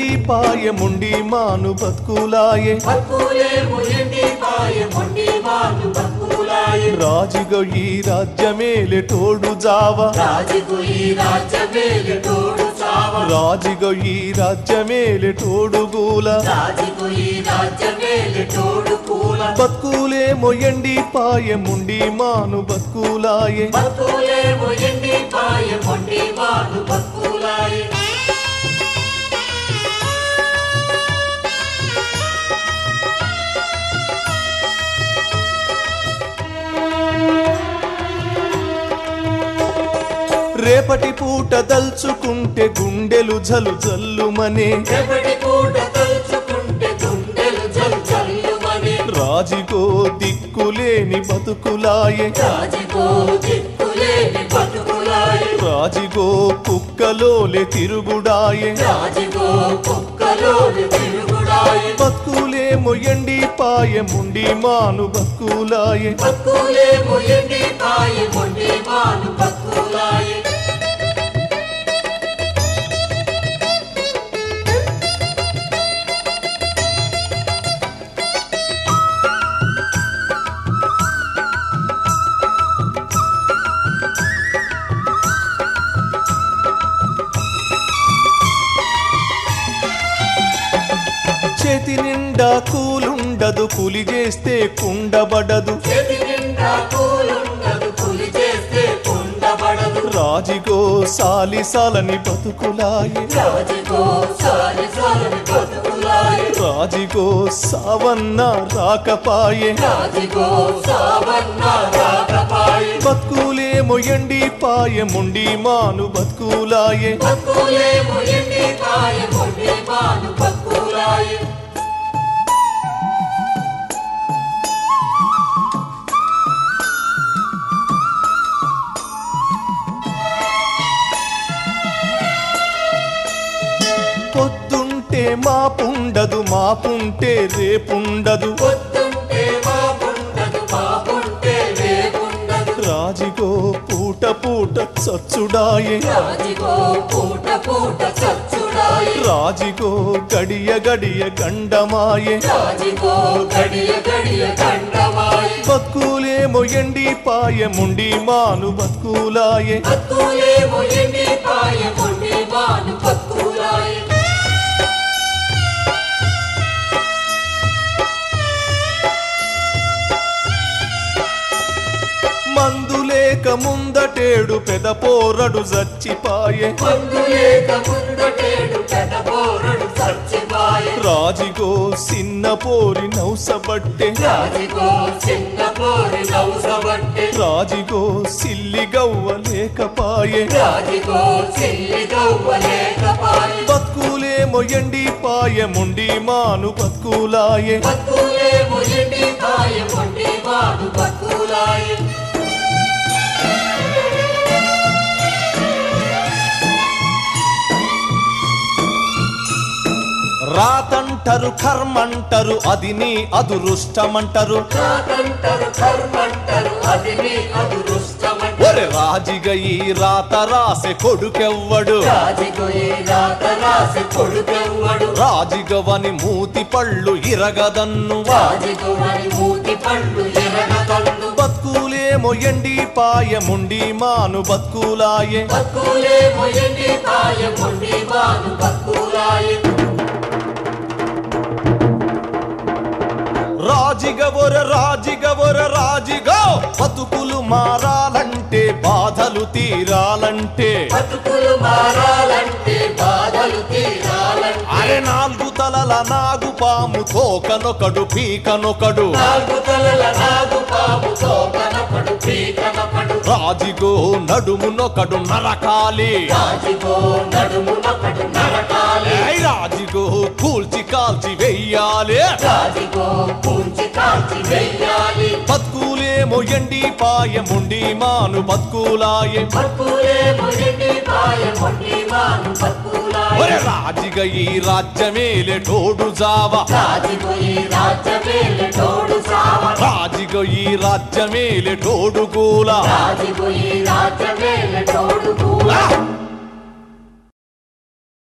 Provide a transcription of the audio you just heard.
ఎండి పాయముండి మాను బతుకులాయే బతుకులేము ఎండి పాయ మొండి మాను బతుకులాయే రాజుగ ఈ రాజ్యమేలే తోడు జావ రాజుకు ఈ రాజ్యమేలు తోడు చావ రాజుగ ఈ రాజ్యమేలే తోడుగూల రాజుకు ఈ రాజ్యమేలు తోడు కూల బతుకులేమో ఎండి పాయముండి మాను బతుకులాయే బతుకులేము ఎండి పాయ మొండి మాను బతుకులాయే రేపటి పూట దల్చుకుంటే గుండెలు జలు జల్లుమనే రేపటి పూట తలుచుకుంటే గుండెలు జల్ జల్లుమని రాజుగో దిక్కులేని బతుకులాయే రాజుకో దిక్కులేని బతుకులాయే రాజుగో కుక్కలోలే తిరుగుడాయే రాజుకో కుక్కలోని తిరుగుడాయే బతుకులేమో ఎండి పాయముండి మాను బతుకులాయే బతుకులేము ఎండి పాయ మొండి మాను బతుకులాయే చేతి నిండా కూలుండదు పులి చేస్తే కుండబడదు చేతి నిండా పూలుండదు పులి చేస్తే కుండబడదు రాజిగో సాలిసాలని బతుకులాయే రాజుకో సారి సాలని బతుకులాయే రాజిగో సావన్న రాకపాయే రాజుకో సావన్న రాకపాయే బతుకులేమో ఎండి పాయముండి మాను బతుకులాయే బతుకులేము ఎండి పాయ మొండి మాను బతుకులాయే పొద్దుంటే మాపుండదు మాపుంటే రేపుండదు పొద్దుంటే మాపుండదు మాపుంటే రేపుండదు రాజిగో పూట పూట చచ్చుడాయే రాజుకో పూట పూట చచ్చుడాయి రాజిగో గడియ గడియ గండమాయే రాజుకో గడియ గడియ గండమాయి బతుకులేమో ఎండి పాయముండి మాను బతుకులాయే బతుకులేము ఎండి పాయ మొండి మాను బతుకులాయి మందులేక ముందటేడు పెద పోరడు చచ్చిపాయే మందులేక ముందటేడు పెదపోరడు చచ్చిపాయే రాజిగో సిన్న పోరి నౌసబట్టే రాజుకో చిన్న పోరి నౌసబట్టే రాజిగో సిల్లి గవ్వ లేకపాయే రాజుకో చిల్లి గవ్వలేకపాయే బతుకులేమో ఎండి పాయముండి మాను బతుకులాయే బతుకులేము ఎండి పాయ మొండి మాను బతుకులాయే రాతంటారు కర్మంటారు అది నీ అదురుష్టమంటారు రాకంటారు కర్మంటారు అది నీ అదృష్టమంటారు ఒరే రాజిగ ఈ రాత రాసే కొడుకెవ్వడు రాజుకు ఈ రాత రాసి కొడుకెవ్వడు రాజిగవని మూతి పళ్ళు ఇరగదన్ను రాజుకు మరి మూతి పళ్ళు ఎరగతల్లు బతుకులేమో ఎండి పాయముండి మాను బతుకులాయే బతుకులేము ఎండి పాయ మొండి మాను బతుకులాయే రాజిగవొర రాజిగవొర రాజిగో బతుకులు మారాలంటే బాధలు తీరాలంటే బతుకులు మారాలంటే బాధలు తీరాలంటే అరే నాలుగు తలల నాగు పాము తోకనొకడు పీకనొకడు నాలుగు తలల నాగు పాము తోకనపడు పీకనపడు రాజిగో నడుమునొకడు నరకాలి రాజుకో నడుమునపడు నరకాలి ఏయ్ రాజిగో కూల్చి కాల్చి వెయ్యాలి రాజుకో పూంచి కాల్చి వెయ్యాలి బతుకులేమో ఎండి పాయముండి మాను బతుకులాయే బతుకులేము ఎండి పాయ మొండి మాను బతుకులాయే ఒరే రాజిగ ఈ రాజ్యమేలే టోడు జావా రాజుకు ఈ రాజ్యమేలు తోడు సావ రాజిగ ఈ రాజ్యమేలే టోడు గూల రాజుకు ఈ రాజ్యమేలు